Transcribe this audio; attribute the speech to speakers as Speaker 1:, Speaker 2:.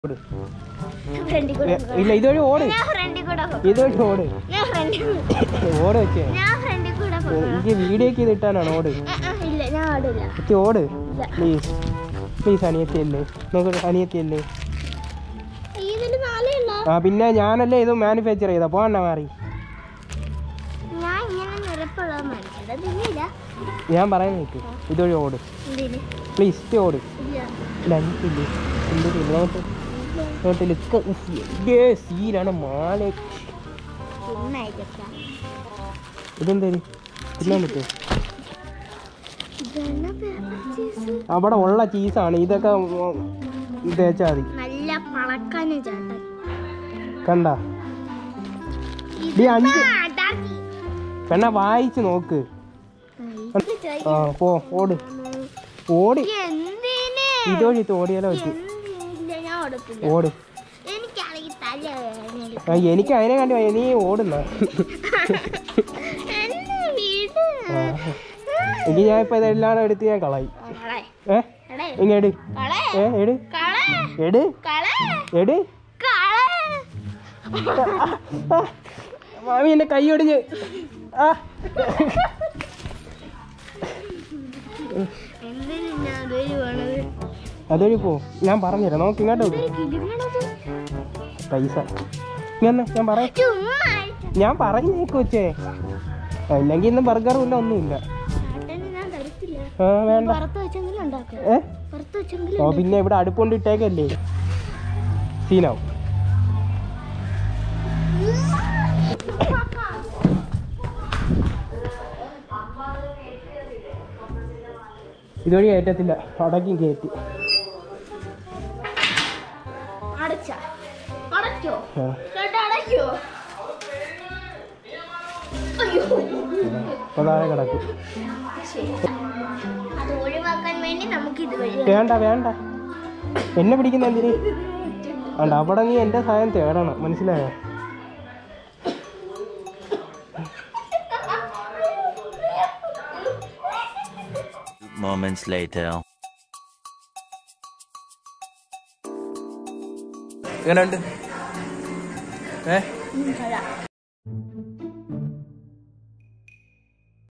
Speaker 1: ഓട്.
Speaker 2: ഫ്രണ്ടിൽ കൂടെ
Speaker 1: ഏ, ഇല്ല ഇതുവഴി ഓട്
Speaker 2: ഞാൻ ഫ്രണ്ടിൽ കൂടെ പോകും.
Speaker 1: ഇതുവഴി ഓട്
Speaker 2: ഞാൻ ഫ്രണ്ടിൽ
Speaker 1: ഓട് വെച്ചേ
Speaker 2: ഞാൻ ഫ്രണ്ടിൽ കൂടെ പോകും.
Speaker 1: എനിക്ക് വീഡിയോക്ക് ഇത് ഇട്ടാനാണ് ഓട്
Speaker 2: ആ, ആ, ഇല്ല ഞാൻ ഓടില്ല
Speaker 1: എത്തി ഓട്
Speaker 2: ഇല്ല.
Speaker 1: പ്ലീസ് പ്ലീസ് അനിയത്തിയല്ലേ നോക്ക് അനിയത്തിയല്ലേ
Speaker 2: ഇതിൽ നാലേ ഉള്ളോ
Speaker 1: ആ പിന്നെ ഞാനല്ലേ ഇത് മാനുഫാക്ചർ ചെയ്ത പോകണ്ട മാറി
Speaker 2: ഞാൻ ഇങ്ങനെ നിരപ്പുള്ളത് മനസ്സിലാ ഇല്ല
Speaker 1: ഞാൻ പറയാൻ നിൽക്ക് ഇതുവഴി ഓട്
Speaker 2: എന്തിന്
Speaker 1: പ്ലീസ് ഇത്തി ഓട്
Speaker 2: ഇല്ല
Speaker 1: ഇല്ല അനിയത്തില്ലേ എന്തില്ല നോട്ട് നോട്ട് ലുക്ക് സീനാണ് മാല
Speaker 2: ചുമ്മായിരിക്കാം
Speaker 1: ഇതെന്തേര് തിന്നാൻ പറ്റുമോ
Speaker 2: ഇതാണ് പേപ്പർ ചീസ്
Speaker 1: അവിടെ ഉള്ള ചീസാണ് ഇതൊക്കെ ഉം, തേച്ചാൽ മതി
Speaker 2: നല്ല പളക്കാന് ചേട്ടൻ
Speaker 1: കണ്ട ഡി അഞ്ച്
Speaker 2: അതാക്കി.
Speaker 1: പെണ്ണ വായിച്ച് നോക്ക്
Speaker 2: ഇത് ചോദിക്കും.
Speaker 1: ആ പോ ഓട് ഓടി
Speaker 2: എന്തിന്
Speaker 1: ഇതുവഴി ഇത് ഓടിയാലോ പറ്റും
Speaker 2: എന്തില്ല ഞാൻ ഓടത്തില്ല
Speaker 1: ഓട്
Speaker 2: എനിക്കാണെങ്കിൽ തല വേദന
Speaker 1: ആ, എനിക്ക് അതിനെ കണ്ടു പോയി. നീ ഓടുന്ന
Speaker 2: എന്നെ വീട്
Speaker 1: ആ. എനിക്ക് ഞാൻ ഇപ്പൊ ഇതെല്ലാം എടുത്ത് ഞാൻ കളയി
Speaker 2: കളെ
Speaker 1: ഏ
Speaker 2: കളെ
Speaker 1: ഇങ്ങ എട്
Speaker 2: കളെ
Speaker 1: ഏ എട്
Speaker 2: കളെ
Speaker 1: എട്
Speaker 2: കളെ
Speaker 1: എട്
Speaker 2: കളെ
Speaker 1: ആ, മാമി എന്റെ കൈ ഒടിഞ്ഞ് ആ
Speaker 2: എന്തിനു ഞാൻ അതൊരു വേണത്
Speaker 1: അതൊരു പോ ഞാൻ പറഞ്ഞുതരാം നോക്ക് ഇങ്ങോട്ട് നോക്ക്
Speaker 2: കിളിമണത്
Speaker 1: പൈസ ഇങ്ങനെ ഞാൻ പറയാം
Speaker 2: ചുമ്മാ
Speaker 1: ഞാൻ പറഞ്ഞേക്ക് വെച്ചേ ഇല്ലെങ്കിൽ ഇന്ന് ബർഗറും ഇല്ല ഒന്നുമില്ല
Speaker 2: ചേട്ടന് ഞാൻ തരത്തില്ല
Speaker 1: ആ വേണ്ട
Speaker 2: പുറത്ത് വെച്ചെങ്കിലും ഉണ്ടാക്കും
Speaker 1: ഏ
Speaker 2: പുറത്ത് വെച്ചെങ്കിലും
Speaker 1: ഓ പിന്നെ ഇവിടെ അടുപ്പുകൊണ്ട് ഇട്ടേക്കല്ലേ സീനാവും ഇതുവഴി കയറ്റത്തില്ല അടക്കും കയറ്റി
Speaker 2: അടച്ച അടയ്ക്കോ
Speaker 1: ആ.
Speaker 2: ചേട്ടാ അടയ്ക്കോ അയ്യോ
Speaker 1: അപ്പൊ താഴെ കിടക്കും
Speaker 2: ശരി അത് ഒഴിവാക്കാൻ വേണ്ടി നമുക്ക് ഇതുവഴി
Speaker 1: വേണ്ട വേണ്ട എന്നെ പിടിക്കുന്ന എന്തിന് വേണ്ട അവിടെ നീ എൻ്റെ സഹായം തേടണം മനസ്സിലായോ
Speaker 3: Moments later.
Speaker 1: എങ്ങനെയുണ്ട് ഏ
Speaker 2: ഉം, കൊള്ളാം.